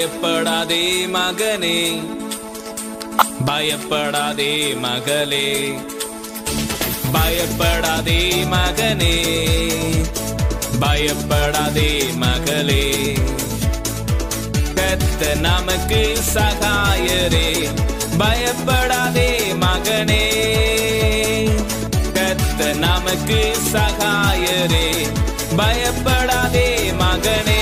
பயப்படாதே மகனே பயப்படாதே மகளே பயப்படாதே மகனே பயப்படாதே மகளே கத்த நமக்கு சகாயரே பயப்படாதே மகனே கத்த நமக்கு சகாயரே பயப்படாதே மகனே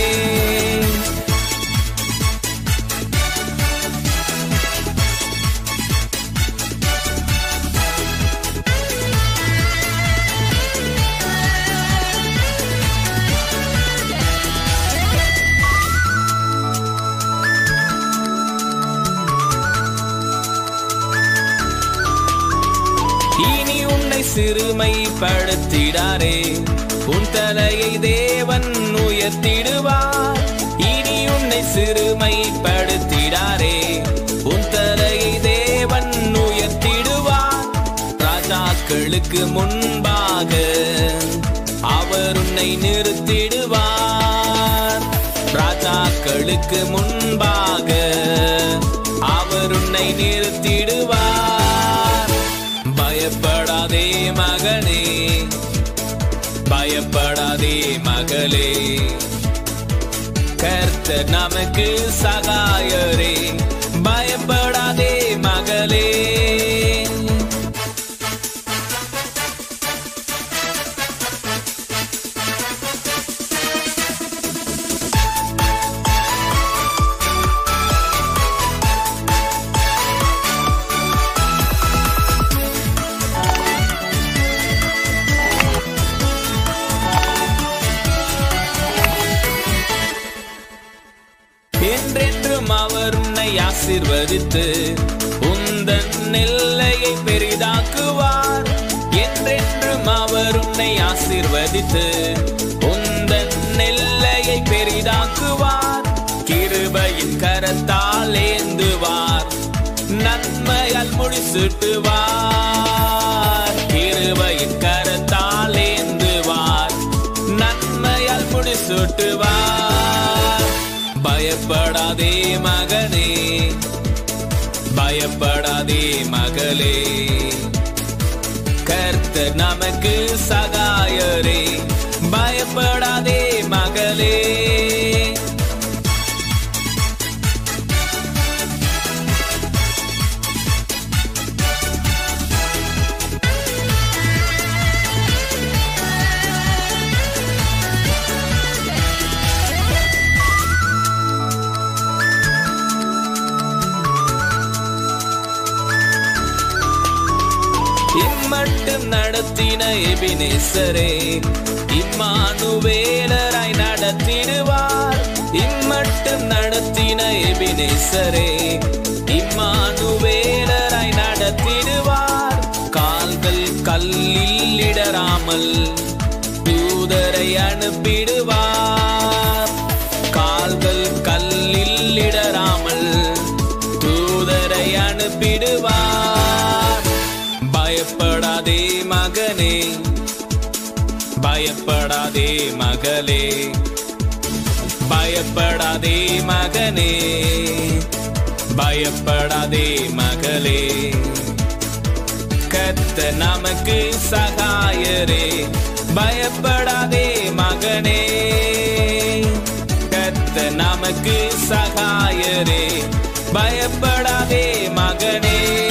இனி உன்னை சிறுமைப்படுத்திடாரே உன் தலையை தேவன் உயர்த்திடுவார் இனி உன்னை சிறுமைப்படுத்திடாரே உன் தலையை தேவன் உயர்த்திடுவார் ராஜாக்களுக்கு முன்பாக அவர் உன்னை நிறுத்திடுவார் ராஜாக்களுக்கு முன்பாக அவர் உன்னை நிறுத்திடுவார் பயப்படாதே மகனே பயப்படாதே மகளே கர்த்தர் நமக்கு சகாயரே பயப்படாதே மகளே என்றென்றும் அவர் உன்னை ஆசிர்வதித்து உந்தன் நெல்லையை பெரிதாக்குவார் என்றென்றும் அவர் உன்னை ஆசிர்வதித்து உந்தன் நெல்லையை பெரிதாக்குவார் கிருபையின் கரத்தால் ஏந்துவார் நன்மையால் முடிசூட்டுவார் கிருபையின் கரத்தால் ஏந்துவார் நன்மையால் முடிசூட்டுவார் பயப்படாதே மகனே பயப்படாதே மகளே கர்த்தர் நமக்கு சகாயரே பயப்படாதே மகளே இம்மட்டும் நடத்தின எபினேசரே இம்மானுவேலராய் நடத்திடுவார் இம்மட்டும் நடத்தின எபினேசரே இம்மானுவேலராய் நடத்திடுவார் கால்கள் கல்லில் இடராமல் தூதரை அனுப்பிடுவார் கால்கள் கல்லில் இடராமல் தூதரை அனுப்பிடுவார் பயப்படாதே மகனே பயப்படாதே மகளே பயப்படாதே மகனே பயப்படாதே மகளே கத்த நமக்கு சகாயரே பயப்படாதே மகனே கத்த நமக்கு சகாயரே பயப்படாதே மகனே